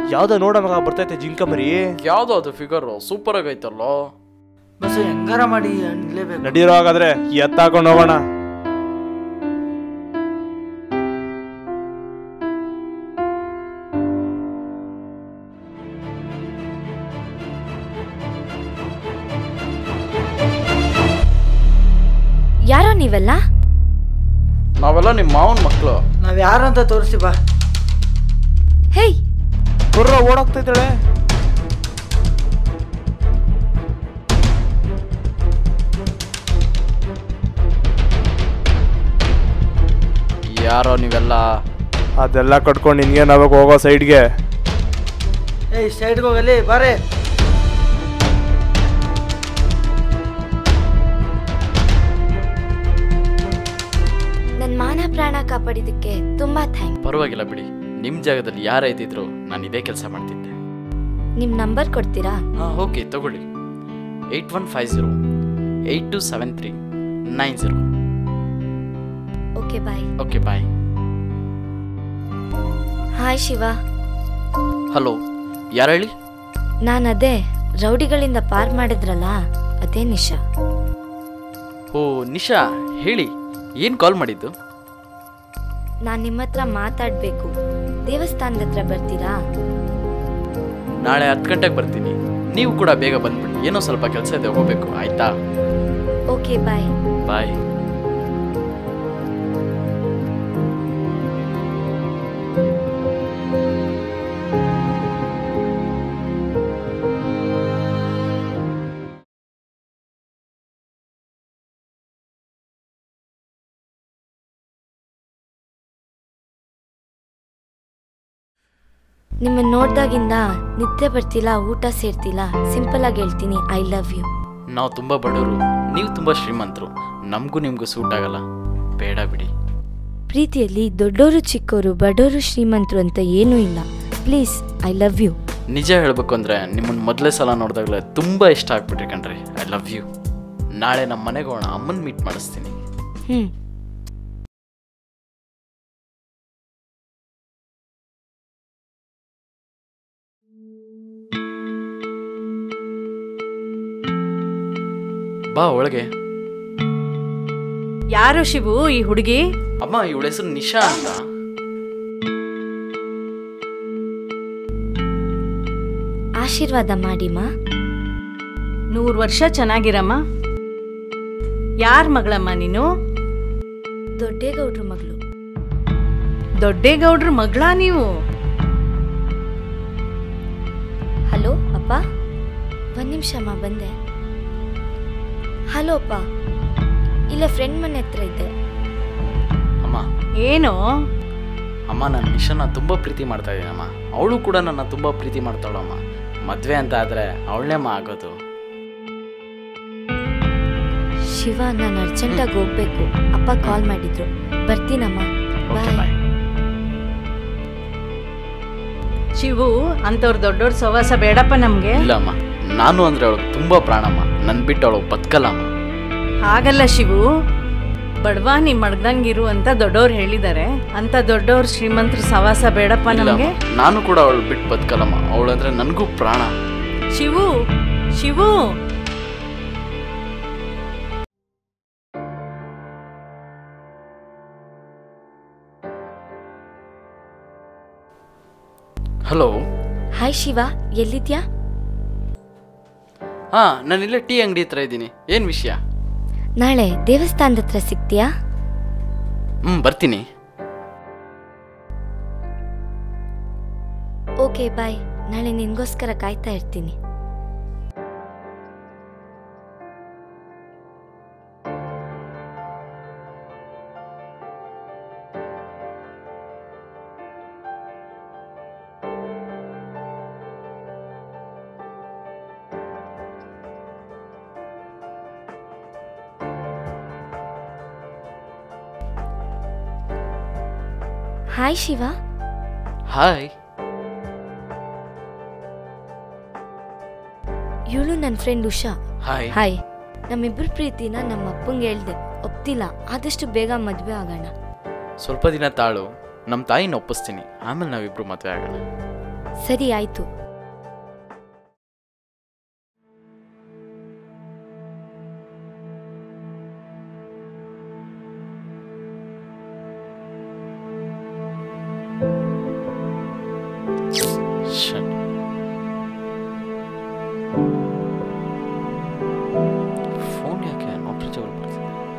ಯಾವ್ದೋ ನೋಡ ಮಗ ಬರ್ತೈತೆ ಜಿಂಕ ಮರಿ ಯಾವ್ದು ಅದು ಫಿಗರ್ ಸೂಪರ್ ಆಗೈತಲ್ಲೋ ಬಸ್ ಹೆಂಗಾರ ಮಾಡಿ ಅನ್ಲೇಬೇಕು ನಡೀರೋ ಹಾಗಾದ್ರೆ ಎತ್ತ ಹಾಕೊಂಡು ಹೋಗೋಣ ಯಾರೋ ನೀವೆಲ್ಲ ನಾವೆಲ್ಲ ನಿಮ್ಮ ಮಾವನ ಮಕ್ಕಳು ನಾವ್ ಯಾರಂತ ತೋರಿಸಿ ಬಾ ಹೇಯ್ ಕುರ್ರ ಓಡೋಗ್ತೈತಾಳೆ ಯಾರೋ ನೀವೆಲ್ಲ ಅದೆಲ್ಲ ಕಟ್ಕೊಂಡು ನಿನ್ಗೆ ನಾವಾಗ ಹೋಗೋ ಸೈಡ್ಗೆ ಏಯ್ ಸೈಡ್ಗೆ ಹೋಗಲಿ ಬಾರೆ ನನ್ನ ಮಾನ ಪ್ರಾಣ ಕಾಪಾಡಿದ್ದಕ್ಕೆ ತುಂಬಾ ಥ್ಯಾಂಕ್ ಪರವಾಗಿಲ್ಲ ಬಿಡಿ ನಿಮ್ಮ ಜಾಗದಲ್ಲಿ ಯಾರೇ ಇದ್ದಿದ್ರು ನಾನು ಇದೇ ಕೆಲಸ ಮಾಡ್ತಿದ್ದೆ ನಿಮ್ಮ ನಂಬರ್ ಕೊಡ್ತೀರಾ ಹಾಂ ಓಕೆ ತಗೊಳ್ಳಿ eight one five zero eight two seven three nine zero okay bye okay bye hi Shiva hello ಯಾರು ಹೇಳಿ ನಾನು ಅದೇ ರೌಡಿಗಳಿಂದ ಪಾರ್ ಮಾಡಿದ್ರಲ್ಲ ಅದೇ ನಿಶಾ ಓ ನಿಶಾ ಹೇಳಿ ಏನು ಕಾಲ್ ಮಾಡಿದ್ದು ನಾನು ನಿಮ್ಮ ಹತ್ರ ಮಾತಾಡಬೇಕು ದೇವಸ್ಥಾನದ ಹತ್ರ ಬರ್ತೀರಾ ನಾಳೆ ಹತ್ತು ಗಂಟೆಗೆ ಬರ್ತೀನಿ ನೀವು ಕೂಡ ಬೇಗ ಬಂದ್ಬಿಡಿ ಏನೋ ಸ್ವಲ್ಪ ಕೆಲಸ ಇದೆ ಹೋಗ್ಬೇಕು ಆಯ್ತಾ ಓಕೆ ಬಾಯ್ ಬಾಯ್ ನಿಮ್ಮನ್ನ ನೋಡ್ದಾಗಿಂದ ನಿದ್ದೆ ಬರ್ತಿಲ್ಲ ಊಟ ಸೇರ್ತಿಲ್ಲ ಸಿಂಪಲ್ ಆಗಿ ಹೇಳ್ತೀನಿ ಐ ಲವ್ ಯು ನಾವು ತುಂಬ ಬಡವರು ನೀವು ತುಂಬ ಶ್ರೀಮಂತರು ನಮಗೂ ನಿಮಗೂ ಸೂಟ್ ಆಗಲ್ಲ ಬೇಡ ಬಿಡಿ ಪ್ರೀತಿಯಲ್ಲಿ ದೊಡ್ಡೋರು ಚಿಕ್ಕೋರು ಬಡೋರು ಶ್ರೀಮಂತರು ಅಂತ ಏನೂ ಇಲ್ಲ ಪ್ಲೀಸ್ ಐ ಲವ್ ಯು ನಿಜ ಹೇಳಬೇಕು ಅಂದರೆ ನಿಮ್ಮನ್ನು ಮೊದಲೇ ಸಲ ನೋಡಿದಾಗಲೇ ತುಂಬ ಇಷ್ಟ ಆಗ್ಬಿಟ್ರಿ ಕಣ್ರಿ ಐ ಲವ್ ಯು ನಾಳೆ ನಮ್ಮ ಮನೆಗೆ ಹೋಗೋಣ ಅಮ್ಮನ ಮೀಟ್ ಮಾಡಿಸ್ತೀನಿ ಹ್ಞೂ ಬಾ ಒಳಗೆ ಯಾರು ಶಿವು ಈ ಹುಡುಗಿ ಅಮ್ಮ ಇವಳ ಹೆಸರು ನಿಶಾ ಅಂತ ಆಶೀರ್ವಾದ ಮಾಡಿಮ್ಮ ನೂರು ವರ್ಷ ಚೆನ್ನಾಗಿರಮ್ಮ ಯಾರ ಮಗಳಮ್ಮ ನೀನು ದೊಡ್ಡೇಗೌಡ್ರ ಮಗಳು ದೊಡ್ಡೇಗೌಡ್ರ ಮಗಳಾ ನೀವು ಹಲೋ ಅಪ್ಪ ಒಂದು ನಿಮಿಷ ಅಮ್ಮ ಬಂದೆ ಹಲೋ ಅಪ್ಪ ಇಲ್ಲ ಫ್ರೆಂಡ್ ಮನೆ ಹತ್ರ ಇದ್ದೆ ಅಮ್ಮ ಏನು ಅಮ್ಮ ನಾನು ನಿಶಾನ ತುಂಬ ಪ್ರೀತಿ ಮಾಡ್ತಾ ಇದ್ದೀನಮ್ಮ ಅವಳು ಕೂಡ ನನ್ನ ತುಂಬ ಪ್ರೀತಿ ಮಾಡ್ತಾಳಮ್ಮ ಮದುವೆ ಅಂತ ಆದರೆ ಅವಳನ್ನೇಮ್ಮ ಆಗೋದು ಶಿವ ನಾನು ಅರ್ಜೆಂಟಾಗಿ ಹೋಗ್ಬೇಕು ಅಪ್ಪ ಕಾಲ್ ಮಾಡಿದ್ರು ಬರ್ತೀನಮ್ಮ ಓಕೆ ಬಾಯ್ ಬಾಯ್ ಶಿವು ಅಂಥವ್ರ ದೊಡ್ಡವ್ರ ಸವಾಸ ಬೇಡಪ್ಪ ನಮಗೆ ಇಲ್ಲಮ್ಮ ನಾನು ಅಂದರೆ ಅವಳು ತುಂಬ ಪ್ರಾಣಮ್ಮ ನನ್ನ ಬಿಟ್ಟು ಅವಳು ಬದುಕಲ್ಲಮ್ಮ ಹಾಗಲ್ಲ ಶಿವು ಬಡವ ನೀ ಮಡ್ದಂಗಿರು ಅಂತ ದೊಡ್ಡವ್ರು ಹೇಳಿದ್ದಾರೆ ಅಂತ ದೊಡ್ಡವ್ರ ಶ್ರೀಮಂತರ ಸವಾಸ ಬೇಡಪ್ಪ ನಮಗೆ ಇಲ್ಲಮ್ಮ ನಾನು ಕೂಡ ಅವಳು ಬಿಟ್ಟು ಬದುಕಲ್ಲಮ್ಮ ಅವಳಂದ್ರೆ ನನಗೂ ಪ್ರಾಣ ಶಿವು ಶಿವು ಹಲೋ ಹಾಯ್ ಶಿವ ಎಲ್ಲಿದ್ಯಾ ಹಾಂ ನಾನು ಇಲ್ಲೇ ಟೀ ಅಂಗಡಿ ಹತ್ರ ಇದ್ದೀನಿ ಏನು ವಿಷಯ ನಾಳೆ ದೇವಸ್ಥಾನದ ಹತ್ರ ಸಿಗ್ತೀಯಾ ಹ್ಞೂ ಬರ್ತೀನಿ ಓಕೆ ಬಾಯ್ ನಾಳೆ ನಿನ್ಗೋಸ್ಕರ ಕಾಯ್ತಾ ಇರ್ತೀನಿ ಹಾಯ್ ಶಿವ ಹಾಯ್ ಇವಳು ನನ್ನ ಫ್ರೆಂಡ್ ಉಷಾ ಹಾಯ್ ಹಾಯ್ ನಮ್ಮಿಬ್ಬರ ಪ್ರೀತಿನ ನಮ್ಮ ಅಪ್ಪಂಗೆ ಹೇಳ್ದೆ ಒಪ್ತಿಲ್ಲ ಆದಷ್ಟು ಬೇಗ ಮದುವೆ ಆಗೋಣ ಸ್ವಲ್ಪ ದಿನ ತಾಳು ನಮ್ಮ ತಾಯಿನ ಒಪ್ಪಿಸ್ತೀನಿ ಆಮೇಲೆ ನಾವಿಬ್ರು ಮದುವೆ ಆಗೋಣ ಸರಿ ಆಯ್ತು Shit. ಫೋನ್ ಯಾಕೆ ನಾಟ್ ರೀಚಬಲ್ ಬರ್ತಿದೆ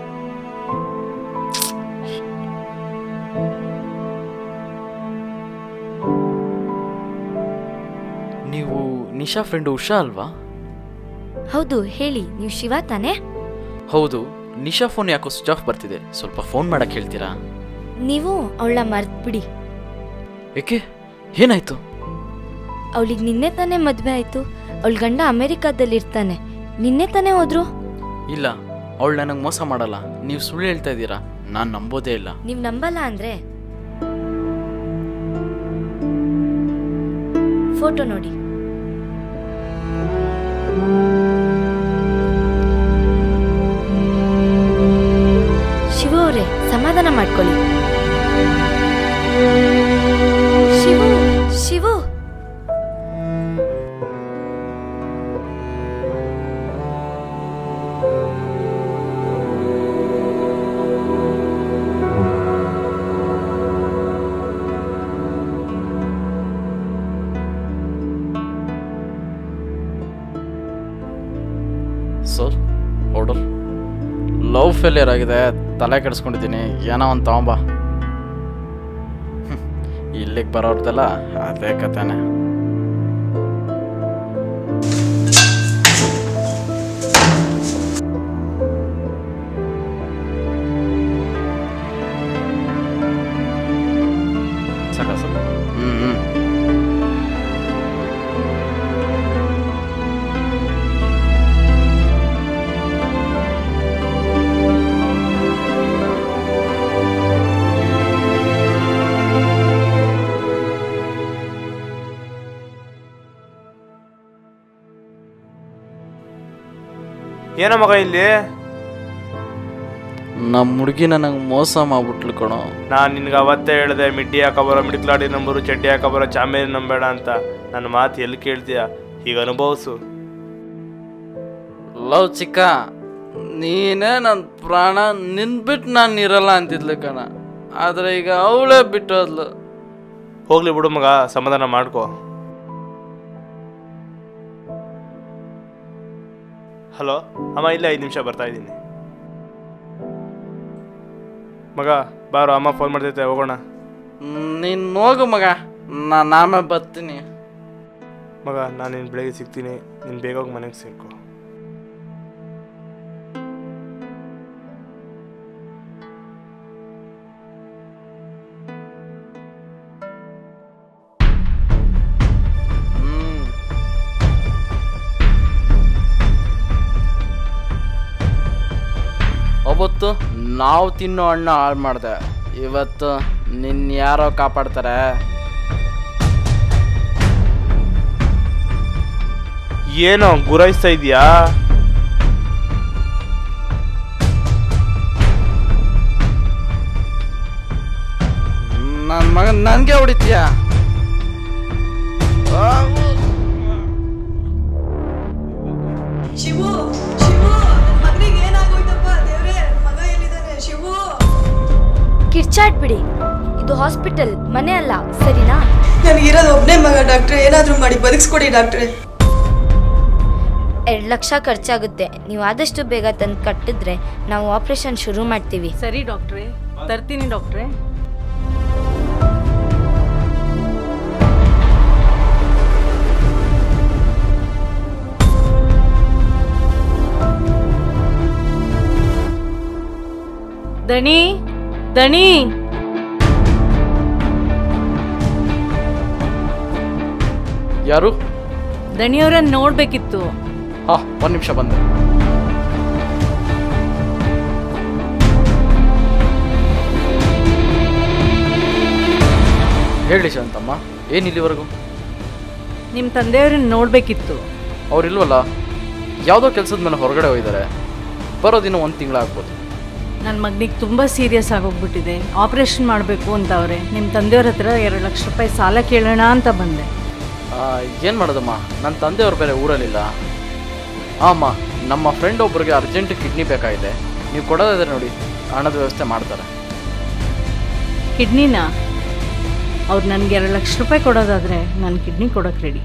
ನೀವು ನಿಶಾ ಫ್ರೆಂಡು ಉಷಾ ಅಲ್ವಾ ಹೌದು ಹೇಳಿ ನೀವು ಶಿವ ತಾನೇ ಹೌದು ನಿಶಾ ಫೋನ್ ಯಾಕೋ ಸ್ವಿಚ್ ಆಫ್ ಬರ್ತಿದೆ ಸ್ವಲ್ಪ ಫೋನ್ ಮಾಡಕ್ಕೆ ಹೇಳ್ತೀರಾ ನೀವು ಅವಳ ಮರ್ತ್ಬಿಡಿ ಏಕೆ ಏನಾಯ್ತು ಅವಳಿಗೆ ನಿನ್ನೆ ತಾನೇ ಮದುವೆ ಆಯಿತು ಅವಳ ಗಂಡ ಅಮೆರಿಕಾದಲ್ಲಿ ಇರ್ತಾನೆ ನಿನ್ನೆ ತಾನೇ ಹೋದ್ರು ಇಲ್ಲ ಅವಳು ನನಗೆ ಮೋಸ ಮಾಡಲ್ಲ ನೀವು ಸುಳ್ಳು ಹೇಳ್ತಾ ಇದ್ದೀರಾ ನಾನು ನಂಬೋದೇ ಇಲ್ಲ ನೀವು ನಂಬಲ್ಲ ಅಂದ್ರೆ ಫೋಟೋ ನೋಡಿ ಶಿವು ಅವರೇ ಸಮಾಧಾನ ಮಾಡ್ಕೊಳ್ಳಿ Shivu Shivu sir order love failure ಆಗಿದೆ ತಲೆ ಕೆಡಿಸ್ಕೊಂಡಿದ್ದೀನಿ ಏನೋ ಒಂದು ತಗೊಂಬ ಇಲ್ಲಿಗೆ ಬರೋರ್ದೆಲ್ಲ ಅದೇ ಕತೆನೆ ಸಾಕ ಸರ್ ಹ್ಞೂ ಹ್ಞೂ ಏನೋ ಮಗ ಇಲ್ಲಿ ನಮ್ಮ ಹುಡುಗಿ ನನಗೆ ಮೋಸ ಮಾಡ್ಬಿಟ್ಲು ಕಣೋ ನಾನು ನಿನ್ಗೆ ಅವತ್ತೇ ಹೇಳಿದೆ ಮಿಡ್ಡಿ ಹಾಕೋಬರೋ ಮಿಡ್ಕ್ಲಾಡಿ ನಂಬರು ಚಡ್ಡಿ ಹಾಕೋಬರೋ ಚಾಮೇಲಿ ನಂಬೇಡ ಅಂತ ನನ್ನ ಮಾತು ಎಲ್ಲಿ ಕೇಳ್ತೀಯ ಈಗ ಅನುಭವಿಸು ಲವ್ ಚಿಕ್ಕ ನೀನೇ ನನ್ನ ಪ್ರಾಣ ನಿನ್ಬಿಟ್ಟು ನಾನು ಇರಲ್ಲ ಅಂತಿದ್ಲು ಕಣ ಆದರೆ ಈಗ ಅವಳೇ ಬಿಟ್ಟೋದ್ಲು ಹೋಗ್ಲಿ ಬಿಡು ಮಗ ಸಮಾಧಾನ ಮಾಡ್ಕೋ ಹಲೋ ಅಮ್ಮ ಇಲ್ಲ ಐದು ನಿಮಿಷ ಬರ್ತಾ ಇದ್ದೀನಿ ಮಗ ಬಾರೋ ಅಮ್ಮ ಫೋನ್ ಮಾಡ್ತೈತೆ ಹೋಗೋಣ ನೀನು ಹೋಗು ಮಗ ನಾನು ಆಮೇಲೆ ಬರ್ತೀನಿ ಮಗ ನಾನು ನಿನ್ನ ಬೆಳಗ್ಗೆ ಸಿಗ್ತೀನಿ ನೀನು ಬೇಗ ಹೋಗಿ ಮನೆಗೆ ಸೇರ್ಕೊ ಹ್ಮ್. ಅವತ್ತು ನಾವು ತಿನ್ನೋ ಹಣ್ಣು ಹಾಳು ಮಾಡಿದೆ ಇವತ್ತು ನಿನ್ನ ಯಾರೋ ಕಾಪಾಡ್ತಾರೆ ಏನೋ ಗುರಾಯಿಸ್ತಾ ಇದೆಯಾ ನನ್ನ ಮಗ ನನಗೆ ಹೊಡಿತೀಯ ಶಿವು ಶಿವು ಮಗನಿಗೆ ಏನಾಗೋಯ್ತಪ್ಪ ದೇವ್ರೆ ಮಗ ಎಲ್ಲಿದ್ದಾನೆ ಶಿವು ಕಿರ್ಚಾಡ್ಬಿಡಿ ಇದು ಹಾಸ್ಪಿಟಲ್ ಮನೆ ಅಲ್ಲ ಸರಿನಾ ನನಗಿರೋದು ಒಬ್ಬನೇ ಮಗ ಡಾಕ್ಟ್ರೆ ಏನಾದರೂ ಮಾಡಿ ಬದುಕಿಸ್ಕೊಡಿ ಡಾಕ್ಟ್ರೆ ಎರಡು ಲಕ್ಷ ಖರ್ಚಾಗುತ್ತೆ ನೀವು ಆದಷ್ಟು ಬೇಗ ತಂದು ಕಟ್ಟಿದ್ರೆ ನಾವು ಆಪರೇಷನ್ ಶುರು ಮಾಡ್ತೀವಿ ಸರಿ ಡಾಕ್ಟ್ರೇ ತರ್ತೀನಿ ಡಾಕ್ಟ್ರೇ ದಣಿ ದಣಿ ಯಾರು ದಣಿಯವ್ರನ್ನ ನೋಡ್ಬೇಕಿತ್ತು ಹಾ ಒಂದು ನಿಮಿಷ ಬಂದೆ ಹೇಳಿ ಶಾಂತಮ್ಮ ಏನು ಇಲ್ಲಿವರೆಗೂ ನಿಮ್ಮ ತಂದೆಯವ್ರನ್ನ ನೋಡ್ಬೇಕಿತ್ತು ಅವ್ರಿಲ್ವಲ್ಲ ಯಾವುದೋ ಕೆಲಸದ ಮೇಲೆ ಹೊರಗಡೆ ಹೋಗಿದ್ದಾರೆ ಬರೋದಿನ ಒಂದು ತಿಂಗಳಾಗ್ಬೋದು ನನ್ನ ಮಗನಿಗೆ ತುಂಬ ಸೀರಿಯಸ್ ಆಗೋಗ್ಬಿಟ್ಟಿದೆ ಆಪ್ರೇಷನ್ ಮಾಡಬೇಕು ಅಂತ ಅವ್ರೆ ನಿಮ್ಮ ತಂದೆಯವ್ರ ಹತ್ರ ಎರಡು ಲಕ್ಷ ರೂಪಾಯಿ ಸಾಲ ಕೇಳೋಣ ಅಂತ ಬಂದೆ ಏನು ಮಾಡೋದಮ್ಮ ನನ್ನ ತಂದೆಯವ್ರು ಬೇರೆ ಊರಲ್ಲಿಲ್ಲ ಹಾಂ ಅಮ್ಮ ನಮ್ಮ ಫ್ರೆಂಡ್ ಒಬ್ಬರಿಗೆ ಅರ್ಜೆಂಟ್ ಕಿಡ್ನಿ ಬೇಕಾಗಿದೆ ನೀವು ಕೊಡೋದಾದ್ರೆ ನೋಡಿ ಹಣದ ವ್ಯವಸ್ಥೆ ಮಾಡ್ತಾರೆ ಕಿಡ್ನಿನ ಅವ್ರು ನನಗೆ ಎರಡು ಲಕ್ಷ ರೂಪಾಯಿ ಕೊಡೋದಾದರೆ ನಾನು ಕಿಡ್ನಿ ಕೊಡೋಕೆ ರೆಡಿ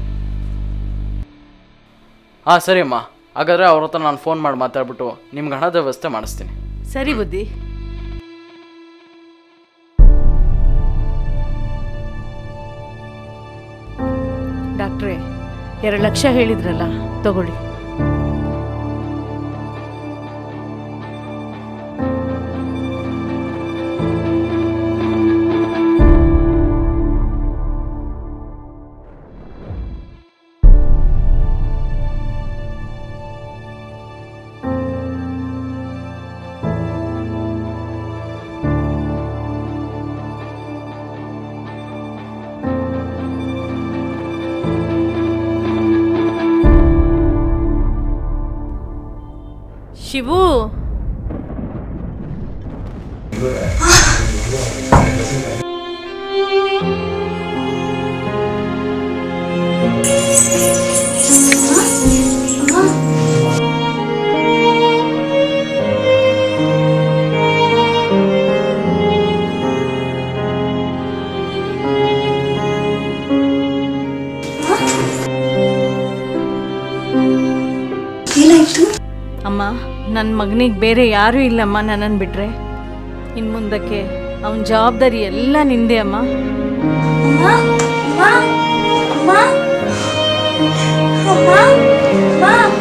ಹಾಂ ಸರಿ ಅಮ್ಮ ಹಾಗಾದರೆ ಅವ್ರ ಹತ್ರ ನಾನು ಫೋನ್ ಮಾಡಿ ಮಾತಾಡ್ಬಿಟ್ಟು ನಿಮ್ಗೆ ಹಣದ ವ್ಯವಸ್ಥೆ ಮಾಡಿಸ್ತೀನಿ ಸರಿ ಬುದ್ಧಿ ಡಾಕ್ಟ್ರೇ ಎರಡು ಲಕ್ಷ ಹೇಳಿದ್ರಲ್ಲ ತಗೊಳ್ಳಿ ಶಿವು ಏನಾಯ್ತು ಅಮ್ಮ ನನ್ನ ಮಗನಿಗೆ ಬೇರೆ ಯಾರೂ ಇಲ್ಲಮ್ಮ ನನ್ನನ್ನು ಬಿಟ್ರೆ ಇನ್ನು ಮುಂದಕ್ಕೆ ಅವನ ಜವಾಬ್ದಾರಿ ಎಲ್ಲ ನಿಂದೆ ಅಮ್ಮ ಅಮ್ಮ ಅಮ್ಮ ಅಮ್ಮ ಅಮ್ಮ ಅಮ್ಮ